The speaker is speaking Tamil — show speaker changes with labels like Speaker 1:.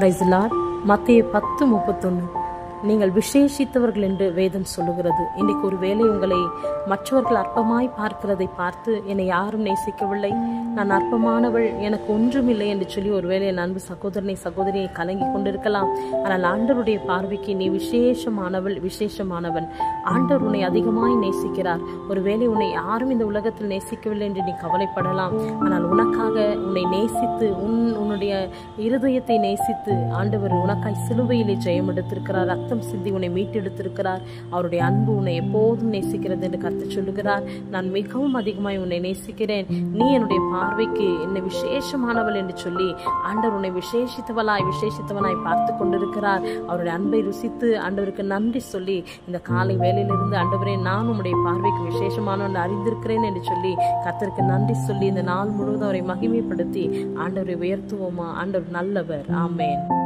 Speaker 1: பிரைஸ்லார் மத்திய பத்து முப்பத்தொன்று நீங்கள் விசேஷித்தவர்கள் என்று வேதம் சொல்லுகிறது இன்னைக்கு ஒரு வேளை உங்களை மற்றவர்கள் அற்பமாய் பார்க்கிறதை பார்த்து என்னை யாரும் நேசிக்கவில்லை நான் அற்பமானவள் எனக்கு ஒன்றுமில்லை என்று சொல்லி ஒருவேளை என் அன்பு சகோதரனை சகோதரியை கலங்கி கொண்டிருக்கலாம் ஆனால் ஆண்டவருடைய பார்வைக்கு நீ விசேஷமானவள் விசேஷமானவன் ஆண்டவர் உன்னை அதிகமாய் நேசிக்கிறார் ஒருவேளை உன்னை யாரும் இந்த உலகத்தில் நேசிக்கவில்லை என்று நீ கவலைப்படலாம் ஆனால் உனக்காக உன்னை நேசித்து உன் உன்னுடைய இருதயத்தை நேசித்து ஆண்டவர் உனக்காய் சிலுவையிலே ஜெயம் எடுத்திருக்கிறார் ரத்தம் சிந்தி உன்னை மீட்டெடுத்திருக்கிறார் அவருடைய அன்பு உன்னை எப்போதும் நேசிக்கிறது என்று கருத்து சொல்லுகிறார் நான் மிகவும் அதிகமாய் உன்னை நேசிக்கிறேன் நீ என்னுடைய பார்வைக்கு என்ன விசேஷமானவள் என்று சொல்லி ஆண்டவர் உன்னை விசேஷித்தவளாய் விசேஷித்தவனாய் பார்த்து கொண்டிருக்கிறார் அவருடைய அன்பை ருசித்து ஆண்டவருக்கு நன்றி சொல்லி இந்த காலை வேலையிலிருந்து ஆண்டவரே நான் உம்முடைய பார்வைக்கு விசேஷமானவன் அறிந்திருக்கிறேன் என்று சொல்லி கர்த்தருக்கு நன்றி சொல்லி இந்த நாள் முழுவதும் அவரை மகிமைப்படுத்தி ஆண்டவரை உயர்த்துவோமா ஆண்டவர் நல்லவர் ஆமேன்